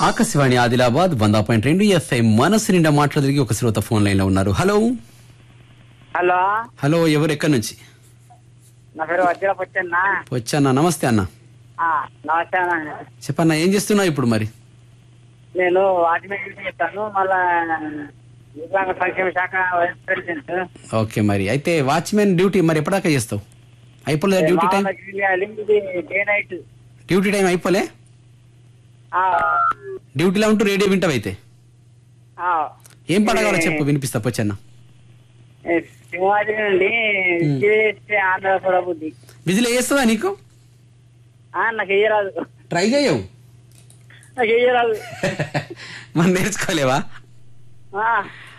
ఆకాశవాణి ఆదిలాబాద్ వంద పాయింట్ రెండు ఎఫ్ఐ మనసు నిండా మాట్లాడడానికి ఒక శ్రోత ఫోన్ లైన్ లో ఉన్నారు హలో హలో హలో ఎవరు ఎక్కడి నుంచి నా పేరు వజ్రప్ వచ్చన్న వచ్చానా నమస్తే అన్న నమస్తే అన్న చెప్పన్నా ఏం చేస్తున్నావు ఇప్పుడు మరి నేను వాటిమేట్ చేస్తాను మళ్ళా వికలాంగ సంక్షేమ శాఖ వైస్ ప్రెసిడెంట్ ఓకే మరి అయితే వాచ్మెన్ డ్యూటీ మరి ఎప్పటిదాకా చేస్తావు అయిపోలేదా డ్యూటీ టైం మామూలుగా చేయాలి. ఇది డే నైట్ డ్యూటీ టైం అయిపోలే ఆ, డ్యూటీలో ఉంటూ రేడియో వింటావు అయితే ఆ. ఏం పాట కావాలో చెప్పు వినిపిస్తా పొచ్చన్న ఏ, సింహాద్రి నుండి చేస్తే ఆంధ్రపుర బుద్ధి బిజీలో వేస్తుందా నీకు ఆ, నాకు వేయరాదు ట్రై చేయవు నాకు వేయరాదు మనం నేర్చుకోలేవా ఆ,